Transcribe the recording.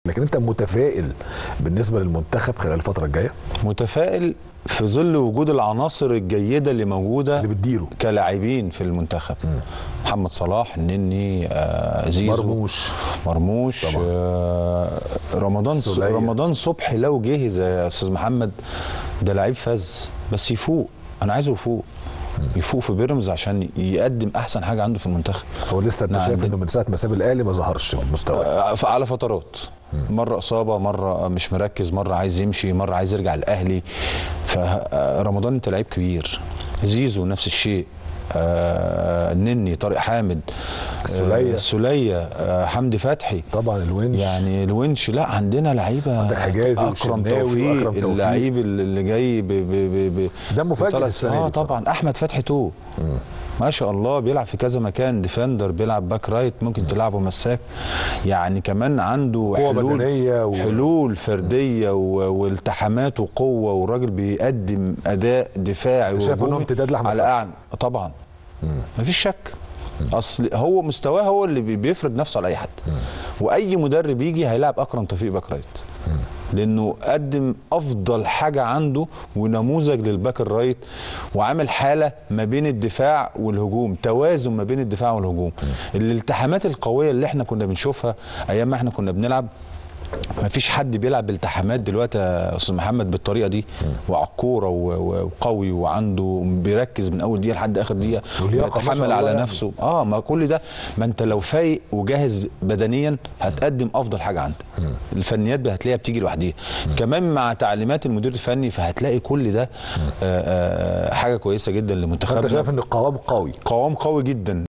لكن انت متفائل بالنسبه للمنتخب خلال الفتره الجايه متفائل في ظل وجود العناصر الجيده اللي موجوده اللي بتديره كلاعبين في المنتخب محمد صلاح النني آه زيزو مرموش مرموش طبعا. آه رمضان السولية. رمضان صبحي لو جه يا استاذ محمد ده لعيب فز بس يفوق انا عايزه يفوق يفوق في بيراميدز عشان يقدم احسن حاجه عنده في المنتخب هو لسه انت نعم، شايف عندنا. انه من ساعه ما ساب الاهلي ما ظهرش مستوى آه، على فترات مره اصابه مره مش مركز مره عايز يمشي مره عايز يرجع الاهلي فرمضان انت لعيب كبير زيزو نفس الشيء آه نني طارق حامد السولية. آه السوليه آه حمدي فتحي طبعا الونش يعني الونش لا عندنا لعيبه عندك حجازي اكرم والشناوي توفيق وأكرم توفيق. اللعيب اللي جاي ب ب ب ب ده مفاجئ بثلاث- السنة دي اه بصراحة. طبعا احمد فتحي تو ما شاء الله بيلعب في كذا مكان ديفندر بيلعب باك رايت ممكن تلعبه مساك يعني كمان عنده قوة حلول بدنية و- حلول فرديه و- والتحامات وقوه والراجل بيقدم اداء دفاعي أنت شايف إنه وهجومي امتداد لأحمد على فتحي؟ اعلى طبعا مفيش شك اصل هو مستواه هو اللي بي- بيفرض نفسه على اي حد واي مدرب يجي هيلاعب اكرم توفيق باك رايت لانه قدم افضل حاجه عنده ونموذج للباك الرايت وعامل حاله ما بين الدفاع والهجوم توازن ما بين الدفاع والهجوم الالتحامات القويه اللي احنا كنا بنشوفها ايام ما احنا كنا بنلعب ما فيش حد بيلعب بالتحامات دلوقتي يا استاذ محمد بالطريقه دي وعلى الكوره و- و- وقوي وعنده بيركز من اول دقيقه لحد اخر دقيقه واللياقة ما شاء بيتحمل الله على يعني. نفسه اه ما كل ده ما انت لو فايق وجاهز بدنيا هتقدم افضل حاجه عندك الفنيات هتلاقيها بتيجي لوحديها كمان مع تعليمات المدير الفني فهتلاقي كل ده آه آه حاجه كويسه جدا فانت لمنتخبنا شايف ان القوام قوي قوام قوي جدا